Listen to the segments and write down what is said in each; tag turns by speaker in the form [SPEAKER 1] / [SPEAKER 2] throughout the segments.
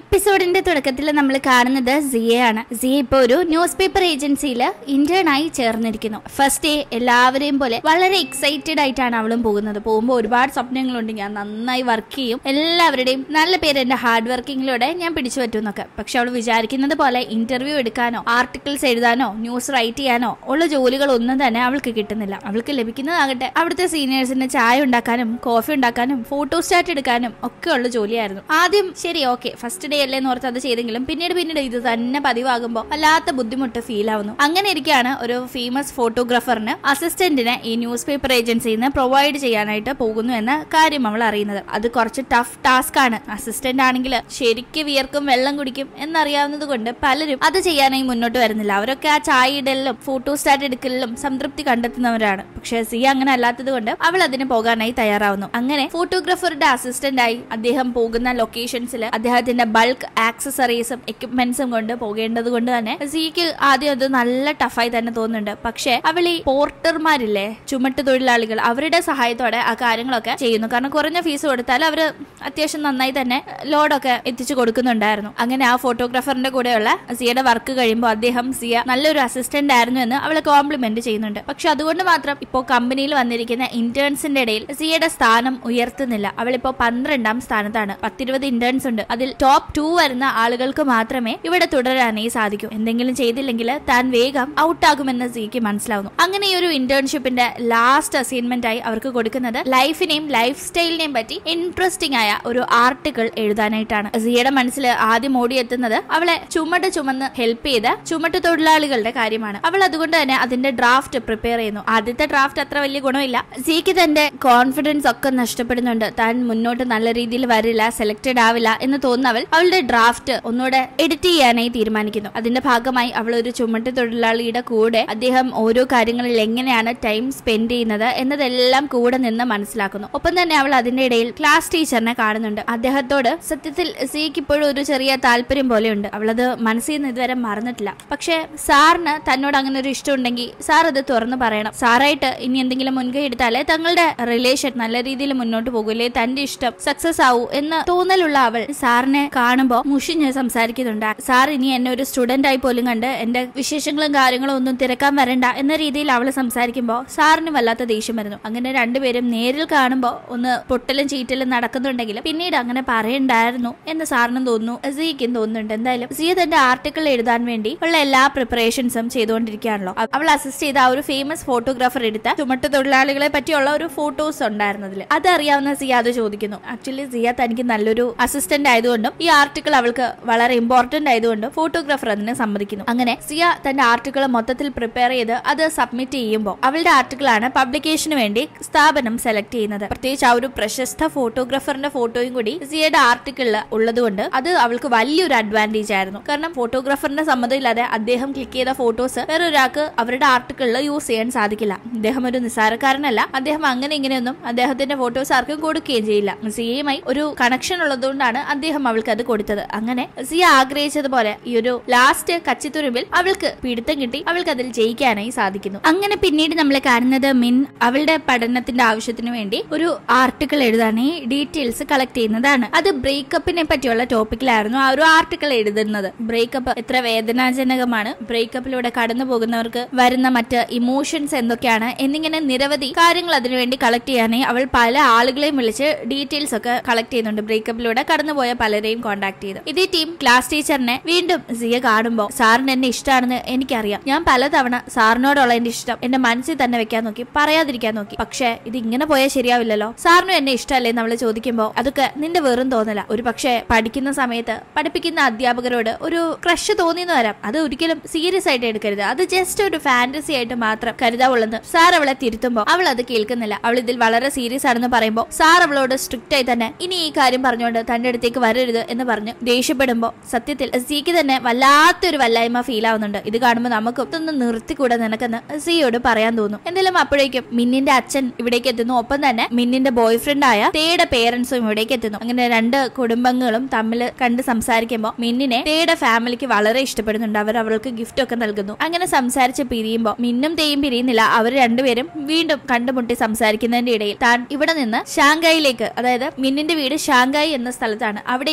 [SPEAKER 1] എപ്പിസോഡിന്റെ തുടക്കത്തിൽ നമ്മൾ കാണുന്നത് സിയയാണ് സിയ ഇപ്പൊ ഒരു ന്യൂസ് പേപ്പർ ഏജൻസിയിൽ ഇന്റേൺ ആയി ചേർന്നിരിക്കുന്നു ഫസ്റ്റ് ഡേ എല്ലാവരെയും പോലെ വളരെ എക്സൈറ്റഡ് ആയിട്ടാണ് അവളും പോകുന്നത് പോകുമ്പോൾ ഒരുപാട് സ്വപ്നങ്ങളുണ്ട് ഞാൻ നന്നായി വർക്ക് ചെയ്യും എല്ലാവരുടെയും നല്ല പേര് എന്റെ ഹാർഡ് വർക്കിങ്ങിലൂടെ ഞാൻ പിടിച്ചു പറ്റുമെന്നൊക്കെ പക്ഷെ അവൾ വിചാരിക്കുന്നത് പോലെ ഇന്റർവ്യൂ എടുക്കാനോ ആർട്ടിക്കിൾസ് എഴുതാനോ ന്യൂസ് റൈറ്റ് ചെയ്യാനോ ഉള്ള ജോലികൾ ഒന്നും തന്നെ അവൾക്ക് കിട്ടുന്നില്ല അവൾക്ക് ലഭിക്കുന്നതാകട്ടെ അവിടുത്തെ സീനിയേഴ്സിന് ചായ ഉണ്ടാക്കാനും കോഫി ഉണ്ടാക്കാനും ഫോട്ടോ സ്റ്റാറ്റ് എടുക്കാനും ഒക്കെ ഉള്ള ജോലിയായിരുന്നു ആദ്യം ശരി ഓക്കെ ഫസ്റ്റ് ഡേ അല്ലേ എന്ന് ഓർത്ത് അത് ചെയ്തെങ്കിലും പിന്നീട് പിന്നീട് ഇത് തന്നെ പതിവാകുമ്പോൾ വല്ലാത്ത ബുദ്ധിമുട്ട് ഫീൽ ആവുന്നു അങ്ങനെ ഇരിക്കുകയാണ് ഒരു ഫേമസ് ഫോട്ടോഗ്രാഫറിന് അസിസ്റ്റന്റിനെ ഈ ന്യൂസ് പേപ്പർ ഏജൻസിയിൽ നിന്ന് പ്രൊവൈഡ് ചെയ്യാനായിട്ട് പോകുന്നു എന്ന കാര്യം അവൾ അറിയുന്നത് അത് കുറച്ച് ടഫ് ടാസ്ക് ആണ് അസിസ്റ്റന്റ് ആണെങ്കിൽ ശരിക്ക് വിയർക്കും വെള്ളം കുടിക്കും എന്നറിയാവുന്നത് കൊണ്ട് പലരും അത് ചെയ്യാനായി മുന്നോട്ട് വരുന്നില്ല അവരൊക്കെ ആ ചായ ഇടലിലും ഫോട്ടോ സ്റ്റാറ്റ് എടുക്കലിലും സംതൃപ്തി കണ്ടെത്തുന്നവരാണ് പക്ഷെ സി അങ്ങനെ അല്ലാത്തത് കൊണ്ട് അവൾ അതിന് പോകാനായി തയ്യാറാവുന്നു അങ്ങനെ ഫോട്ടോഗ്രാഫറുടെ അസിസ്റ്റന്റ് ആയി അദ്ദേഹം പോകുന്ന ലൊക്കേഷൻസിൽ അദ്ദേഹത്തിന്റെ ബൾക്ക് ആക്സസറീസും എക്യുപ്മെന്റ്സും കൊണ്ട് പോകേണ്ടത് കൊണ്ട് തന്നെ സിക്ക് ആദ്യം അത് നല്ല ടഫായി തന്നെ തോന്നുന്നുണ്ട് പക്ഷെ അവൾ ഈ പോർട്ടർമാരില്ലേ ചുമട്ട് തൊഴിലാളികൾ അവരുടെ സഹായത്തോടെ ആ കാര്യങ്ങളൊക്കെ ചെയ്യുന്നു കാരണം കുറഞ്ഞ ഫീസ് കൊടുത്താൽ അവര് അത്യാവശ്യം നന്നായി തന്നെ ലോഡൊക്കെ എത്തിച്ചു കൊടുക്കുന്നുണ്ടായിരുന്നു അങ്ങനെ ആ ഫോട്ടോഗ്രാഫറിന്റെ കൂടെയുള്ള സിയയുടെ വർക്ക് കഴിയുമ്പോൾ അദ്ദേഹം സിയ നല്ലൊരു അസിസ്റ്റന്റ് ആയിരുന്നു എന്ന് അവളെ കോംപ്ലിമെന്റ് ചെയ്യുന്നുണ്ട് പക്ഷെ അതുകൊണ്ട് മാത്രം ഇപ്പോൾ കമ്പനിയിൽ വന്നിരിക്കുന്ന ഇന്റേൺസിന്റെ ഇടയിൽ സിയയുടെ സ്ഥാനം ഉയർത്തുന്നില്ല അവളിപ്പോ പന്ത്രണ്ടാം സ്ഥാനത്താണ് പത്തിരുപത് ഇന്റേൺസ് ഉണ്ട് അതിൽ ടോപ്പ് ടു വരുന്ന ആളുകൾക്ക് മാത്രമേ ഇവിടെ തുടരാനായി സാധിക്കൂ എന്തെങ്കിലും ചെയ്തില്ലെങ്കിൽ താൻ വേഗം ഔട്ടാകുമെന്ന് സിക്ക് മനസ്സിലാവുന്നു അങ്ങനെ ഈ ഒരു ഇന്റേൺഷിപ്പിന്റെ ലാസ്റ്റ് അസൈൻമെന്റ് ആയി അവർക്ക് കൊടുക്കുന്നത് ലൈഫിനെയും ലൈഫ് സ്റ്റൈലിനെയും പറ്റി ഇൻട്രസ്റ്റിംഗ് ആയ ഒരു ആർട്ടിക്കിൾ എഴുതാനായിട്ടാണ് സിയുടെ മനസ്സിൽ ആദ്യം ഓടിയെത്തുന്നത് അവളെ ചുമട്ട് ചുമന്ന് ഹെൽപ്പ് ചെയ്ത ചുമട്ട് തൊഴിലാളികളുടെ കാര്യമാണ് അവൾ അതുകൊണ്ട് തന്നെ അതിന്റെ ഡ്രാഫ്റ്റ് പ്രിപ്പയർ ചെയ്യുന്നു ആദ്യത്തെ ഡ്രാഫ്റ്റ് അത്ര വലിയ ഗുണമില്ല സിക്ക് തന്റെ കോൺഫിഡൻസ് ഒക്കെ നഷ്ടപ്പെടുന്നുണ്ട് താൻ മുന്നോട്ട് നല്ല രീതിയിൽ വരില്ല സെലക്ടഡ് ആവില്ല എന്ന് തോന്നുന്നവൾ അവളുടെ ഡ്രാഫ്റ്റ് ഒന്നുകൂടെ എഡിറ്റ് ചെയ്യാനായി തീരുമാനിക്കുന്നു അതിന്റെ ഭാഗമായി അവൾ ഒരു ചുമട്ട് തൊഴിലാളിയുടെ കൂടെ അദ്ദേഹം ഓരോ കാര്യങ്ങളിൽ എങ്ങനെയാണ് ടൈം സ്പെൻഡ് ചെയ്യുന്നത് എന്നതെല്ലാം കൂടെ നിന്ന് മനസ്സിലാക്കുന്നു ഒപ്പം തന്നെ അവൾ അതിന്റെ ഇടയിൽ ക്ലാസ് ടീച്ചറിനെ കാണുന്നുണ്ട് അദ്ദേഹത്തോട് സത്യത്തിൽ സിക്ക് ഇപ്പോഴും ഒരു ചെറിയ താല്പര്യം പോലെയുണ്ട് അവളത് മനസ്സിൽ നിന്ന് ഇതുവരെ മറന്നിട്ടില്ല പക്ഷെ സാറിന് തന്നോട് അങ്ങനെ ഒരു ഇഷ്ടം ഉണ്ടെങ്കിൽ സാർ അത് തുറന്നു പറയണം സാറായിട്ട് ഇനി എന്തെങ്കിലും മുൻകൈ എടുത്താലേ തങ്ങളുടെ റിലേഷൻ നല്ല രീതിയിൽ മുന്നോട്ട് പോകൂലേ തന്റെ ഇഷ്ടം സക്സസ് ആവൂ എന്ന് തോന്നലുള്ള അവൾ സാറിനെ കാണുമ്പോൾ മുഷിഞ്ഞ് സംസാരിക്കുന്നുണ്ട് സാർ ഇനി എന്നെ ഒരു സ്റ്റുഡന്റ് ആയി പോലും കണ്ട് എന്റെ വിശേഷങ്ങളും കാര്യങ്ങളും ഒന്നും തിരക്കാൻ വരണ്ട എന്ന രീതിയിൽ അവൾ സംസാരിക്കുമ്പോൾ സാറിന് വല്ലാത്ത ദേഷ്യം വരുന്നു അങ്ങനെ രണ്ടുപേരും നേരിൽ കാണുമ്പോൾ ഒന്ന് പൊട്ടലും ചീറ്റലും നടക്കുന്നുണ്ടെങ്കിലും പിന്നീട് അങ്ങനെ പറയണ്ടായിരുന്നു എന്ന് സാറിനും തോന്നുന്നു സിക്കും തോന്നുന്നുണ്ട് എന്തായാലും സിയ തന്റെ ആർട്ടിക്കിൾ എഴുതാൻ വേണ്ടി ഉള്ള എല്ലാ പ്രിപ്പറേഷൻസും ചെയ്തുകൊണ്ടിരിക്കുകയാണല്ലോ അവ- അവൾ അസിസ്റ്റ് ചെയ്ത ആ ഒരു ഫേമസ് ഫോട്ടോഗ്രാഫർ എടുത്ത ചുമട്ട് തൊഴിലാളികളെ പറ്റിയുള്ള ഒരു ഫോട്ടോസ് ഉണ്ടായിരുന്നതിൽ അതറിയാവുന്ന സിയ അത് ചോദിക്കുന്നു ആക്ച്വലി സിയ തനിക്ക് നല്ലൊരു അസിസ്റ്റന്റ് ആയതുകൊണ്ടും ഈ ആർട്ടിക്കിൾ അവൾക്ക് വളരെ ഇമ്പോർട്ടന്റ് ആയതുകൊണ്ടും ഫോട്ടോഗ്രാഫർ അതിനെ സമ്മതിക്കുന്നു അങ്ങനെ സിയ തന്റെ ആർട്ടിക്കിൾ മൊത്തത്തിൽ പ്രിപ്പയർ ചെയ്ത് അത് സബ്മിറ്റ് ചെയ്യുമ്പോൾ അവളുടെ ആർട്ടിക്കിൾ ആണ് പബ്ലിക്കേഷന് വേണ്ടി സ്ഥാപനം സെലക്ട് ചെയ്യുന്നത് പ്രത്യേകിച്ച് ആ ഒരു പ്രശസ്ത ഫോട്ടോഗ്രാഫറിന്റെ ഫോട്ടോയും കൂടി സിയയുടെ ആർട്ടിക്കിളിൽ ഉള്ളതുകൊണ്ട് അത് അവൾക്ക് വലിയൊരു അഡ്വാൻറ്റേജ് ആയിരുന്നു കാരണം ഫോട്ടോഗ്രാഫറിന്റെ സമ്മതമില്ലാതെ അദ്ദേഹം ക്ലിക്ക് ചെയ്ത ഫോട്ടോസ് വേറൊരാൾക്ക് അവരുടെ ആർട്ടിക്കിളിൽ യൂസ് ചെയ്യാൻ സാധിക്കില്ല അദ്ദേഹം ഒരു നിസ്സാരക്കാരനല്ല അദ്ദേഹം അങ്ങനെ ഇങ്ങനെയൊന്നും അദ്ദേഹത്തിന്റെ ഫോട്ടോസ് ആർക്കും കൊടുക്കുകയും ചെയ്യില്ല സിയയുമായി ഒരു കണക്ഷൻ ഉള്ളതുകൊണ്ടാണ് അദ്ദേഹം അവൾക്ക് അത് കൊടുത്തത് അങ്ങനെ സിയ ആഗ്രഹിച്ചതുപോലെ ഈ ഒരു ലാസ്റ്റ് കച്ചിത്തുരുമ്പിൽ അവൾക്ക് പിടുത്തം കിട്ടി അവൾക്ക് അതിൽ ജയിക്കാനായി സാധിക്കുന്നു അങ്ങനെ പിന്നീട് നമ്മൾ കാണുന്നത് മിൻ അവളുടെ പഠനത്തിന്റെ ആവശ്യത്തിന് വേണ്ടി ഒരു ആർട്ടിക്കിൾ എഴുതാനായി ഡീറ്റെയിൽസ് കളക്ട് ചെയ്യുന്നതാണ് അത് ബ്രേക്കപ്പിനെ പറ്റിയുള്ള ടോപ്പിക്കിലായിരുന്നു ആ ഒരു ആർട്ടിക്കിൾ എഴുതുന്നത് ബ്രേക്കപ്പ് എത്ര വേദനാജനകമാണ് ബ്രേക്കപ്പിലൂടെ കടന്നു പോകുന്നവർക്ക് വരുന്ന മറ്റ് ഇമോഷൻസ് എന്തൊക്കെയാണ് എന്നിങ്ങനെ നിരവധി കാര്യങ്ങൾ അതിനുവേണ്ടി കളക്ട് ചെയ്യാനായി അവൾ പല ആളുകളെയും വിളിച്ച് ഡീറ്റെയിൽസ് ഒക്കെ കളക്ട് ചെയ്യുന്നുണ്ട് ബ്രേക്കപ്പിലൂടെ കടന്നുപോയ പലരെയും കോൺടാക്ട് ചെയ്തു ഇതേ ടീം ക്ലാസ് ടീച്ചറിനെ വീണ്ടും സിയ കാണുമ്പോൾ സാറിന് എന്നെ ഇഷ്ടമാണെന്ന് എനിക്കറിയാം ഞാൻ പലതവണ സാറിനോടുള്ള എന്റെ ഇഷ്ടം എന്റെ മനസ്സിൽ തന്നെ വെക്കാൻ നോക്കി പറയാതിരിക്കാൻ നോക്കി പക്ഷേ ഇത് ഇങ്ങനെ പോയാൽ ശരിയാവില്ലല്ലോ സാറിനും എന്നെ ഇഷ്ടമല്ലേ നമ്മൾ ചോദിക്കുമ്പോൾ അതൊക്കെ നിന്റെ വെറും തോന്നല ഒരു പക്ഷേ പഠിക്കുന്ന സമയത്ത് പഠിപ്പിക്കുന്ന അധ്യാപകരോട് ഒരു ക്രഷ് തോന്നിയെന്ന് വരാം അത് ഒരിക്കലും സീരിയസ് ആയിട്ട് എടുക്കരുത് അത് ജസ്റ്റ് ഒരു ഫാന്റസി ആയിട്ട് മാത്രം കരുതാവുള്ളെന്ന് സാർ അവളെ തിരുത്തുമ്പോൾ അവൾ അത് കേൾക്കുന്നില്ല അവൾ ഇതിൽ വളരെ സീരിയസ് ആണെന്ന് പറയുമ്പോൾ സാർ അവളോട് സ്ട്രിക്റ്റ് ആയി തന്നെ ഇനി ഈ കാര്യം പറഞ്ഞുകൊണ്ട് തന്റെ അടുത്തേക്ക് വരരുത് എന്ന് പറഞ്ഞ് ദേഷ്യപ്പെടുമ്പോൾ സത്യത്തിൽ സിക്ക് തന്നെ വല്ലാത്തൊരു വല്ലായ്മ ഫീൽ ആവുന്നുണ്ട് ഇത് കാണുമ്പോൾ നമുക്ക് ഇതൊന്ന് നിർത്തിക്കൂടെ നിനക്കെന്ന് സിയോട് പറയാൻ തോന്നും എന്തായാലും അപ്പോഴേക്കും മിന്നിന്റെ അച്ഛൻ ഇവിടേക്ക് എത്തുന്നു ഒപ്പം തന്നെ മിന്നിന്റെ ബോയ് ഫ്രണ്ട് ആയ തേയുടെ പേരൻസും ഇവിടേക്ക് എത്തുന്നു അങ്ങനെ രണ്ട് കുടുംബങ്ങളും തമ്മിൽ കണ്ട് സംസാരിക്കുമ്പോൾ മിന്നിനെ തേയുടെ ഫാമിലിക്ക് വളരെ ഇഷ്ടപ്പെടുന്നുണ്ട് അവർ അവൾക്ക് ഗിഫ്റ്റ് ഒക്കെ നൽകുന്നു അങ്ങനെ സംസാരിച്ച് പിരിയുമ്പോൾ മിന്നും തേയും പിരിയുന്നില്ല അവർ രണ്ടുപേരും വീണ്ടും കണ്ടുമുട്ടി സംസാരിക്കുന്നതിന്റെ ഇടയിൽ താൻ ഇവിടെ നിന്ന് ഷാങ്കായിലേക്ക് അതായത് മിന്നിന്റെ വീട് ഷാങ്കായി എന്ന സ്ഥലത്താണ് അവിടേക്ക് തിരിച്ചു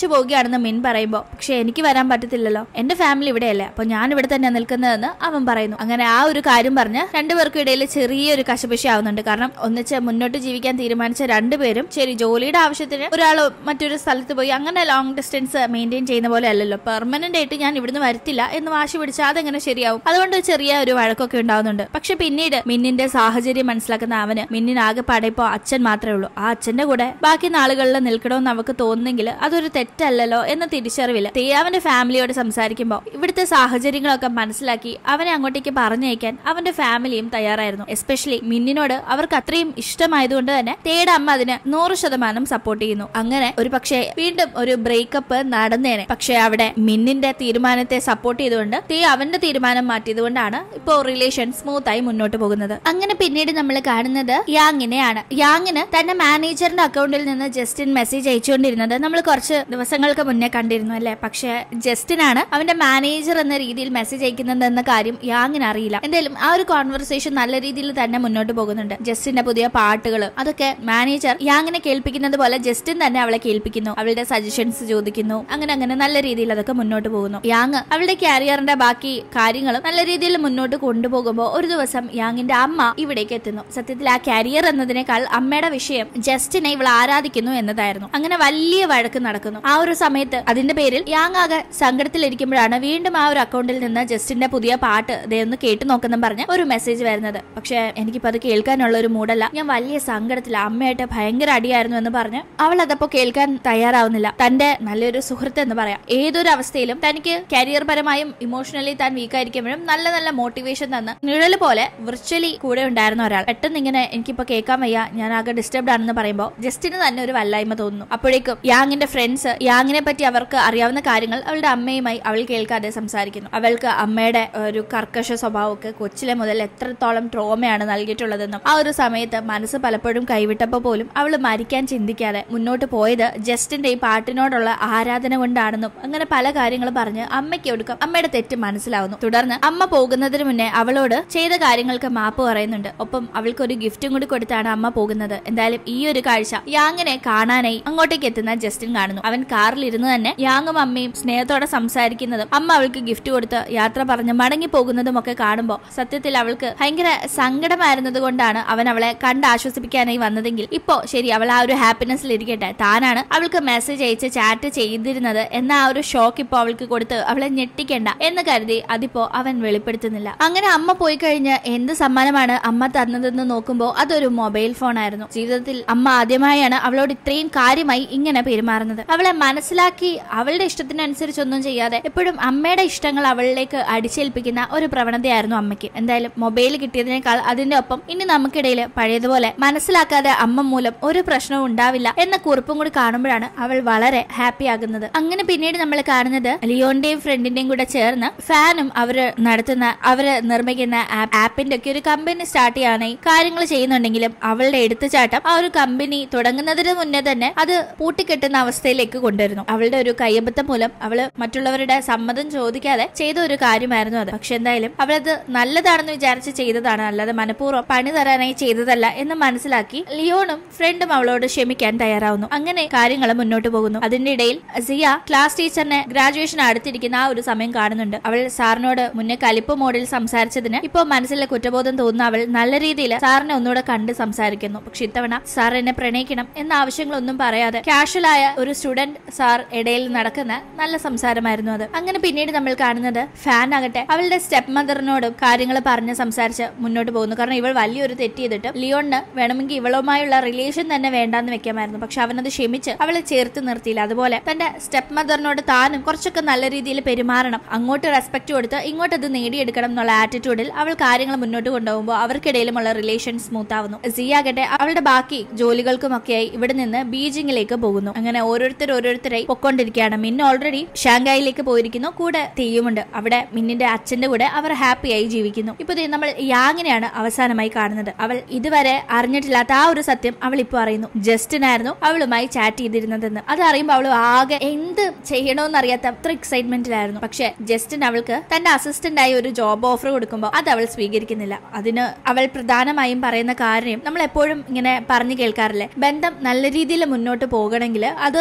[SPEAKER 1] തിരിച്ചു പോവുകയാണെന്ന് മിൻ പറയുമ്പോൾ പക്ഷെ എനിക്ക് വരാൻ പറ്റത്തില്ലല്ലോ എന്റെ ഫാമിലി ഇവിടെയല്ലേ അപ്പൊ ഞാൻ ഇവിടെ തന്നെ നിൽക്കുന്നതെന്ന് അവൻ പറയുന്നു അങ്ങനെ ആ ഒരു കാര്യം പറഞ്ഞ് രണ്ടുപേർക്കും ഇടയിൽ ചെറിയൊരു കശപശി ആവുന്നുണ്ട് കാരണം ഒന്നിച്ച് മുന്നോട്ട് ജീവിക്കാൻ തീരുമാനിച്ച രണ്ടുപേരും ശരി ജോലിയുടെ ആവശ്യത്തിന് ഒരാൾ മറ്റൊരു സ്ഥലത്ത് പോയി അങ്ങനെ ലോങ് ഡിസ്റ്റൻസ് മെയിൻറ്റെയിൻ ചെയ്യുന്ന പോലെ അല്ലല്ലോ പെർമനന്റ് ആയിട്ട് ഞാൻ ഇവിടുന്ന് വരത്തില്ല എന്ന് വാശി പിടിച്ചാൽ അതെങ്ങനെ ശരിയാവും അതുകൊണ്ട് ചെറിയ ഒരു വഴക്കൊക്കെ ഉണ്ടാവുന്നുണ്ട് പക്ഷെ പിന്നീട് മിന്നിന്റെ സാഹചര്യം മനസ്സിലാക്കുന്ന അവന് മിന്നിനാകെ പടയപ്പോ അച്ഛൻ മാത്രമേ ഉള്ളൂ ആ അച്ഛന്റെ കൂടെ ബാക്കി നാളുകളിൽ നിൽക്കണമെന്ന് അവർക്ക് തോന്നുന്നെങ്കിൽ അതൊരു തെറ്റല്ലല്ലോ എന്ന തിരിച്ചറിവില്ല തേ അവന്റെ ഫാമിലിയോട് സംസാരിക്കുമ്പോൾ ഇവിടുത്തെ സാഹചര്യങ്ങളൊക്കെ മനസ്സിലാക്കി അവനെ അങ്ങോട്ടേക്ക് പറഞ്ഞയക്കാൻ അവന്റെ ഫാമിലിയും തയ്യാറായിരുന്നു എസ്പെഷ്യലി മിന്നിനോട് അവർക്ക് അത്രയും ഇഷ്ടമായതുകൊണ്ട് തന്നെ തേയുടെ അമ്മ അതിന് നൂറ് ശതമാനം സപ്പോർട്ട് ചെയ്യുന്നു അങ്ങനെ ഒരു പക്ഷേ വീണ്ടും ഒരു ബ്രേക്കപ്പ് നടന്നേനെ പക്ഷെ അവിടെ മിന്നിന്റെ തീരുമാനത്തെ സപ്പോർട്ട് ചെയ്തുകൊണ്ട് തേ അവന്റെ തീരുമാനം മാറ്റിയതുകൊണ്ടാണ് ഇപ്പോൾ റിലേഷൻ സ്മൂത്ത് ആയി മുന്നോട്ട് പോകുന്നത് അങ്ങനെ പിന്നീട് നമ്മൾ കാണുന്നത് യാങ്ങിനെയാണ് യാങ്ങിന് തന്റെ മാനേജറിന്റെ അക്കൗണ്ടിൽ നിന്ന് ജസ്റ്റിൻ മെസ്സേജ് അയച്ചുകൊണ്ടിരുന്നത് നമ്മൾ കുറച്ച് ദിവസങ്ങൾക്ക് മുന്നേ കണ്ടിരുന്നു അല്ലെ പക്ഷെ ജസ്റ്റിനാണ് അവന്റെ മാനേജർ എന്ന രീതിയിൽ മെസ്സേജ് അയക്കുന്നത് എന്ന കാര്യം യാങ്ങിന് അറിയില്ല എന്തായാലും ആ ഒരു കോൺവെർസേഷൻ നല്ല രീതിയിൽ തന്നെ മുന്നോട്ട് പോകുന്നുണ്ട് ജസ്റ്റിന്റെ പുതിയ പാട്ടുകൾ അതൊക്കെ മാനേജർ യാങ്ങിനെ കേൾപ്പിക്കുന്നത് പോലെ ജസ്റ്റിൻ തന്നെ അവളെ കേൾപ്പിക്കുന്നു അവളുടെ സജഷൻസ് ചോദിക്കുന്നു അങ്ങനെ അങ്ങനെ നല്ല രീതിയിൽ അതൊക്കെ മുന്നോട്ട് പോകുന്നു യാങ് അവളുടെ കാരിയറിന്റെ ബാക്കി കാര്യങ്ങളും നല്ല രീതിയിൽ മുന്നോട്ട് കൊണ്ടുപോകുമ്പോൾ ഒരു ദിവസം യാങ്ങിന്റെ അമ്മ ഇവിടേക്ക് എത്തുന്നു സത്യത്തിൽ ആ കരിയർ എന്നതിനേക്കാൾ അമ്മയുടെ വിഷയം ജസ്റ്റിനെ ഇവൾ ആരാധിക്കുന്നു എന്നതായിരുന്നു അങ്ങനെ വലിയ വഴക്ക് നടക്കുന്നു ആ ഒരു സമയത്ത് അതിന്റെ പേരിൽ യാങ് ആകെ സങ്കടത്തിലിരിക്കുമ്പോഴാണ് വീണ്ടും ആ ഒരു അക്കൗണ്ടിൽ നിന്ന് ജസ്റ്റിന്റെ പുതിയ പാട്ട് ദേ ഒന്ന് കേട്ടു നോക്കെന്നും പറഞ്ഞ് ഒരു മെസ്സേജ് വരുന്നത് പക്ഷെ എനിക്കിപ്പോ അത് കേൾക്കാനുള്ള ഒരു മൂടല്ല ഞാൻ വലിയ സങ്കടത്തില അമ്മയായിട്ട് ഭയങ്കര അടിയായിരുന്നു എന്ന് പറഞ്ഞ് അവൾ അതപ്പോ കേൾക്കാൻ തയ്യാറാവുന്നില്ല തന്റെ നല്ലൊരു സുഹൃത്ത് എന്ന് പറയാം ഏതൊരു അവസ്ഥയിലും തനിക്ക് കരിയർ പരമായും ഇമോഷണലി താൻ വീക്കായിരിക്കുമ്പോഴും നല്ല നല്ല മോട്ടിവേഷൻ തന്ന് നിഴല് പോലെ വിർച്വലി കൂടെ ഉണ്ടായിരുന്ന ഒരാൾ പെട്ടെന്ന് ഇങ്ങനെ എനിക്കിപ്പോ കേൾക്കാൻ വയ്യ ഞാൻ ആകെ ഡിസ്റ്റർബ്ഡ് ആണെന്ന് പറയുമ്പോൾ ജസ്റ്റിന് തന്നെ ഒരു വല്ലായ്മ തോന്നുന്നു അപ്പോഴേക്കും യാങ്ങിന്റെ ഫ്രണ്ട്സ് യാങ്ങിനെ പറ്റി അവർക്ക് അറിയാവുന്ന കാര്യങ്ങൾ അവളുടെ അമ്മയുമായി അവൾ കേൾക്കാതെ സംസാരിക്കുന്നു അവൾക്ക് അമ്മയുടെ ഒരു കർക്കശ സ്വഭാവമൊക്കെ കൊച്ചിലെ മുതൽ എത്രത്തോളം ട്രോമയാണ് നൽകിയിട്ടുള്ളതെന്നും ആ ഒരു സമയത്ത് മനസ്സ് പലപ്പോഴും കൈവിട്ടപ്പോൾ പോലും അവൾ മരിക്കാൻ ചിന്തിക്കാതെ മുന്നോട്ട് പോയത് ജസ്റ്റിന്റെ ഈ പാട്ടിനോടുള്ള ആരാധന കൊണ്ടാണെന്നും അങ്ങനെ പല കാര്യങ്ങളും പറഞ്ഞ് അമ്മയ്ക്ക് ഒടുക്കം അമ്മയുടെ തെറ്റ് മനസ്സിലാവുന്നു തുടർന്ന് അമ്മ പോകുന്നതിന് മുന്നേ അവളോട് ചെയ്ത കാര്യങ്ങൾക്ക് മാപ്പ് പറയുന്നുണ്ട് ഒപ്പം അവൾക്ക് ഒരു ഗിഫ്റ്റും കൂടി കൊടുത്താണ് അമ്മ പോകുന്നത് എന്തായാലും ഈ ഒരു കാഴ്ച യാങ്ങിനെ കാണാനായി അങ്ങോട്ടേക്ക് എത്തുന്ന ജസ്റ്റിൻ കാണുന്നു അവൻ കാറിൽ ഇരുന്ന് തന്നെ യാങ്ങും അമ്മയും സ്നേഹത്തോടെ സംസാരിക്കുന്നതും അമ്മ അവൾക്ക് ഗിഫ്റ്റ് കൊടുത്ത് യാത്ര പറഞ്ഞ് മടങ്ങി പോകുന്നതും ഒക്കെ കാണുമ്പോൾ സത്യത്തിൽ അവൾക്ക് ഭയങ്കര സങ്കടമായിരുന്നത് കൊണ്ടാണ് അവൻ അവളെ കണ്ട് ആശ്വസിപ്പിക്കാനായി വന്നതെങ്കിൽ ഇപ്പോ ശരി അവൾ ആ ഒരു ഹാപ്പിനെസ്സിൽ ഇരിക്കട്ടെ താനാണ് അവൾക്ക് മെസ്സേജ് അയച്ച് ചാറ്റ് ചെയ്തിരുന്നത് എന്ന ആ ഒരു ഷോക്ക് ഇപ്പോ അവൾക്ക് കൊടുത്ത് അവളെ ഞെട്ടിക്കേണ്ട എന്ന് കരുതി അതിപ്പോ അവൻ വെളിപ്പെടുത്തുന്നില്ല അങ്ങനെ അമ്മ പോയി കഴിഞ്ഞ് എന്ത് സമ്മാനമാണ് അമ്മ തന്നതെന്ന് നോക്കുമ്പോൾ അതൊരു മൊബൈൽ ഫോൺ ആയിരുന്നു ജീവിതത്തിൽ അമ്മ ആദ്യമായാണ് അവളോട് ഇത്രയും കാര്യമായി ഇങ്ങനെ പെരുമാറുന്നത് അവളെ മനസ്സിലാക്കി അവളുടെ ഇഷ്ടത്തിനനുസരിച്ചൊന്നും ചെയ്യാതെ എപ്പോഴും അമ്മയുടെ ഇഷ്ടങ്ങൾ അവളിലേക്ക് അടിച്ചേൽപ്പിക്കുന്ന ഒരു പ്രവണതയായിരുന്നു അമ്മയ്ക്ക് എന്തായാലും മൊബൈൽ കിട്ടിയതിനേക്കാൾ അതിന്റെ ഒപ്പം ഇനി നമുക്കിടയിൽ പഴയതുപോലെ മനസ്സിലാക്കാതെ അമ്മ മൂലം ഒരു പ്രശ്നവും ഉണ്ടാവില്ല എന്ന കുറിപ്പും കൂടി കാണുമ്പോഴാണ് അവൾ വളരെ ഹാപ്പി ആകുന്നത് അങ്ങനെ പിന്നീട് നമ്മൾ കാണുന്നത് ലിയോന്റെയും ഫ്രണ്ടിന്റെയും കൂടെ ചേർന്ന് ഫാനും അവര് നടത്തുന്ന അവര് നിർമ്മിക്കുന്ന ആപ്പിന്റെ ഒക്കെ ഒരു കമ്പനി സ്റ്റാർട്ട് ചെയ്യാനായി കാര്യങ്ങൾ ചെയ്യുന്നുണ്ടെങ്കിലും അവളുടെ എടുത്തുചാട്ടം ആ ഒരു കമ്പനി തുടങ്ങുന്നതിന് മുന്നേ തന്നെ അത് പൂട്ടിക്കെട്ടുന്ന അവസ്ഥയിലേക്ക് കൊണ്ടുവരുന്നു അവളുടെ ഒരു കയ്യബദ്ധം മൂലം അവള് മറ്റുള്ളവരുടെ സമ്മതം ചോദിക്കാതെ ചെയ്ത ഒരു കാര്യമായിരുന്നു അത് പക്ഷെ എന്തായാലും അവളത് നല്ലതാണെന്ന് വിചാരിച്ച് ചെയ്തതാണ് അല്ലാതെ മനഃപൂർവ്വം പണി തരാനായി ചെയ്തതല്ല എന്ന് മനസ്സിലാക്കി ലിയോണും ഫ്രണ്ടും അവളോട് ക്ഷമിക്കാൻ തയ്യാറാവുന്നു അങ്ങനെ കാര്യങ്ങൾ മുന്നോട്ട് പോകുന്നു അതിന്റെ ഇടയിൽ സിയ ക്ലാസ് ടീച്ചറിനെ ഗ്രാജുവേഷൻ അടുത്തിരിക്കുന്ന ആ ഒരു സമയം കാണുന്നുണ്ട് അവൾ സാറിനോട് മുന്നേ കലിപ്പ് മോഡിൽ സംസാരിച്ചതിന് ഇപ്പോൾ മനസ്സിലെ കുറ്റബോധം തോന്നുന്ന അവൾ നല്ല രീതിയിൽ സാറിനെ ഒന്നുകൂടെ കണ്ട് സംസാരിക്കുന്നു പക്ഷെ ഇത്തവണ സാർ എന്നെ പ്രണയിക്കണം എന്ന ആവശ്യങ്ങളൊന്നും പറയാതെ കാഷ്വൽ ആയ ഒരു സ്റ്റുഡന്റ് സാർ ഇടയിൽ നടക്കുന്ന നല്ല സംസാരമായിരുന്നു അത് അങ്ങനെ പിന്നീട് നമ്മൾ കാണുന്നത് ഫാൻ ആകട്ടെ അവളുടെ സ്റ്റെപ്പ് മദറിനോടും കാര്യങ്ങൾ പറഞ്ഞ് സംസാരിച്ച് മുന്നോട്ട് പോകുന്നു കാരണം ഇവൾ വലിയൊരു തെറ്റ് ചെയ്തിട്ട് ലിയോണിന് വേണമെങ്കിൽ ഇവളുമായുള്ള റിലേഷൻ തന്നെ വേണ്ടാന്ന് വെക്കാമായിരുന്നു പക്ഷെ അവനത് ക്ഷമിച്ച് അവളെ ചേർത്ത് നിർത്തിയില്ല അതുപോലെ തന്റെ സ്റ്റെപ്പ് മദറിനോട് താനും കുറച്ചൊക്കെ നല്ല രീതിയിൽ പെരുമാറണം അങ്ങോട്ട് റെസ്പെക്ട് കൊടുത്ത് ഇങ്ങോട്ട് അത് നേടിയെടുക്കണം എന്നുള്ള ആറ്റിറ്റ്യൂഡിൽ അവൾ കാര്യങ്ങൾ മുന്നോട്ട് കൊണ്ടുപോകുമ്പോൾ അവർക്കിടയിലുമുള്ള റിലേഷൻ സ്മൂത്ത് ആവുന്നു സിയാകട്ടെ അവളുടെ ബാക്കി ജോലികൾക്കുമൊക്കെയായി ഇവിടെ നിന്ന് ബീജിംഗിലേക്ക് പോകുന്നു അങ്ങനെ ഓരോരുത്തർ ഓരോരുത്തരായി പൊക്കോണ്ടിരിക്കുകയാണ് മിന്ന് ഓൾറെഡി ഷാങ്കായിലേക്ക് പോയിരിക്കുന്നു കൂടെ തെയ്യുമുണ്ട് അവിടെ മിന്നിന്റെ അച്ഛന്റെ കൂടെ അവർ ഹാപ്പിയായി ജീവിക്കുന്നു ഇപ്പൊ ദേ നമ്മൾ യാങ്ങിനെയാണ് അവസാനമായി കാണുന്നത് അവൾ ഇതുവരെ അറിഞ്ഞിട്ടില്ലാത്ത ആ ഒരു സത്യം അവൾ ഇപ്പോൾ അറിയുന്നു ജസ്റ്റിനായിരുന്നു അവളുമായി ചാറ്റ് ചെയ്തിരുന്നതെന്ന് അത് അറിയുമ്പോൾ അവൾ ആകെ എന്ത് ചെയ്യണമെന്ന് അറിയാത്ത അത്ര എക്സൈറ്റ്മെന്റിലായിരുന്നു പക്ഷെ ജസ്റ്റിൻ അവൾക്ക് തന്റെ അസിസ്റ്റന്റ് ആയി ഒരു ജോബ് ഓഫർ കൊടുക്കുമ്പോൾ അത് അവൾ സ്വീകരിക്കുന്നില്ല അതിന് അവൾ പ്രധാനമായും പറയുന്ന കാര്യം നമ്മൾ എപ്പോഴും ഇങ്ങനെ പറഞ്ഞു കേൾക്കാറില്ലേ ബന്ധം നല്ല രീതിയിൽ മുന്നോട്ട് പോകണമെങ്കിൽ അത് ഒരു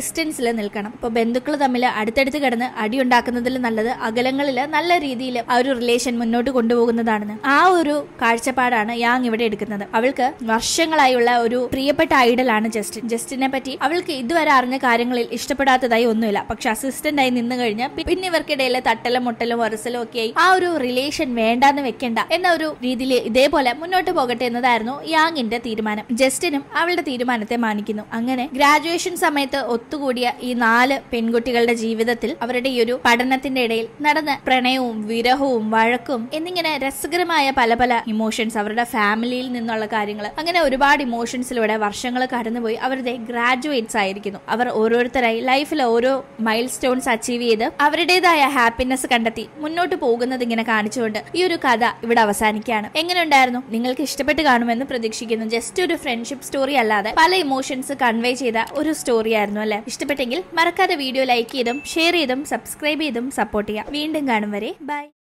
[SPEAKER 1] ഡിസ്റ്റൻസിൽ നിൽക്കണം ഇപ്പൊ ബന്ധുക്കൾ തമ്മിൽ അടുത്തടുത്ത് കിടന്ന് അടി ഉണ്ടാക്കുന്നതിൽ നല്ലത് അകലങ്ങളിൽ നല്ല രീതിയിൽ ആ ഒരു റിലേഷൻ മുന്നോട്ട് കൊണ്ടുപോകുന്നതാണെന്ന് ആ ഒരു കാഴ്ചപ്പാടാണ് യാങ് ഇവിടെ എടുക്കുന്നത് അവൾക്ക് വർഷങ്ങളായുള്ള ഒരു പ്രിയപ്പെട്ട ഐഡലാണ് ജസ്റ്റിൻ ജസ്റ്റിനെ പറ്റി അവൾക്ക് ഇതുവരെ അറിഞ്ഞ കാര്യങ്ങളിൽ ഇഷ്ടപ്പെടാത്തതായി ഒന്നുമില്ല പക്ഷെ അസിസ്റ്റന്റ് ആയി നിന്ന് കഴിഞ്ഞ് പി- പിന്നെ ഇവർക്കിടയിലെ തട്ടലും മുട്ടലും വറസലും ഒക്കെ ആയി ആ ഒരു റിലേഷൻ വേണ്ടാന്ന് വെക്കണ്ട എന്ന ഒരു രീതിയിൽ ഇതേപോലെ മുന്നോട്ട് പോകട്ടെ എന്നതായിരുന്നു യാങ്ങിന്റെ തീരുമാനം ജസ്റ്റിനും അവളുടെ തീരുമാനത്തെ മാനിക്കുന്നു അങ്ങനെ ഗ്രാജുവേഷൻ സമയത്ത് ഒത്തുകൂടിയ ഈ നാല് പെൺകുട്ടികളുടെ ജീവിതത്തിൽ അവരുടെ ഈ ഒരു പഠനത്തിന്റെ ഇടയിൽ നടന്ന പ്രണയവും വിരഹവും വഴക്കും എന്നിങ്ങനെ രസകരമായ പല പല ഇമോഷൻസ് അവരുടെ ഫാമിലിയിൽ നിന്നുള്ള കാര്യങ്ങൾ അങ്ങനെ ഒരുപാട് ഇമോഷൻസിലൂടെ വർഷങ്ങൾ കടന്നുപോയി അവരുടെ ഗ്രാജുവേറ്റ്സ് ആയിരിക്കുന്നു അവർ ഓരോരുത്തരായി ലൈഫിൽ ഓരോ മൈൽ സ്റ്റോൺസ് അച്ചീവ് ചെയ്ത് അവരുടേതായ ഹാപ്പിനെസ് കണ്ടെത്തി മുന്നോട്ട് പോകുന്നത് ഇങ്ങനെ കാണിച്ചുകൊണ്ട് ഈ ഒരു കഥ ഇവിടെ അവസാനിക്കുകയാണ് എങ്ങനെ ഉണ്ടായിരുന്നു നിങ്ങൾക്ക് ഇഷ്ടപ്പെട്ട് കാണുമെന്ന് പ്രതീക്ഷിക്കുന്നു ജസ്റ്റ് ഒരു ഫ്രണ്ട്ഷിപ്പ് സ്റ്റോറി അല്ലാതെ പല ഇമോഷൻസ് കൺവേ ചെയ്ത ഒരു സ്റ്റോറി ആയിരുന്നു അല്ലെ ഇഷ്ടപ്പെട്ടെങ്കിൽ മറക്കാതെ വീഡിയോ ലൈക്ക് ചെയ്തും ഷെയർ ചെയ്തും സബ്സ്ക്രൈബ് ചെയ്തും സപ്പോർട്ട് ചെയ്യാം വീണ്ടും കാണും വരെ ബൈ